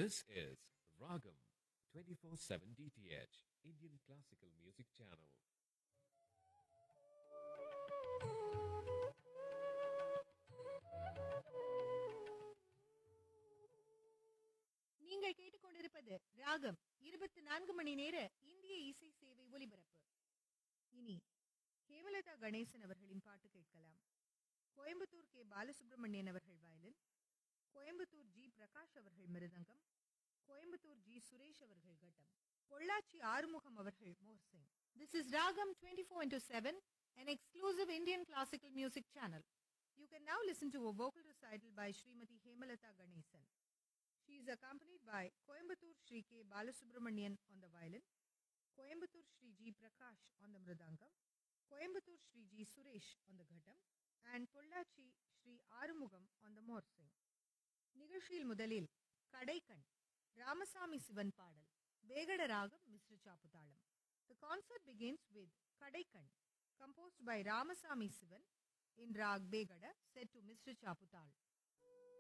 This is Ragam 24/7 DTH Indian Classical Music Channel. நீங்கள் கேட்டுக்கொண்டிருப்பது ராகம் இருபத்தி நான்கு மணி நேர இந்திய இசை சேவை ஒலிபரப்பு இனி ஹேமலதா கணேசன் அவர்களின் பாட்டு கேட்கலாம் கோயம்புத்தூர் கே பாலசுப்ரமணியன் அவர்கள் வயலின் கோயம்புத்தூர் ஜி பிரகாஷ் அவர்கள் மிருதங்கம் கோயம்புத்தூர் ஜி சுரேஷ் அவர்கள் கட்டம் பொள்ளாச்சி ஆறுமுகம் அவர்கள் morsing this is ragam twenty four into seven an exclusive Indian classical music channel. You can now listen to a vocal recital by Srimati Hemalata Ganesan. She is accompanied by Coimbatore Sri K. Balasubramanian on the violin, Coimbatore Sri G. Prakash on the mridangam, Coimbatore Sri G. Suresh on the ghatam, and Pollachi Sri Arumugam on the morsing. நிகழ்ச்சியில் முதலில் கடைக்கண் ராமசாமி சிவன் பாடல் வேகட ராகம் மிஸ்ர சாப்புதாளம் The concert begins with கடைக்கண் composed by Ramasamy Sivan in Rag Begada set to Mr. Chaputal.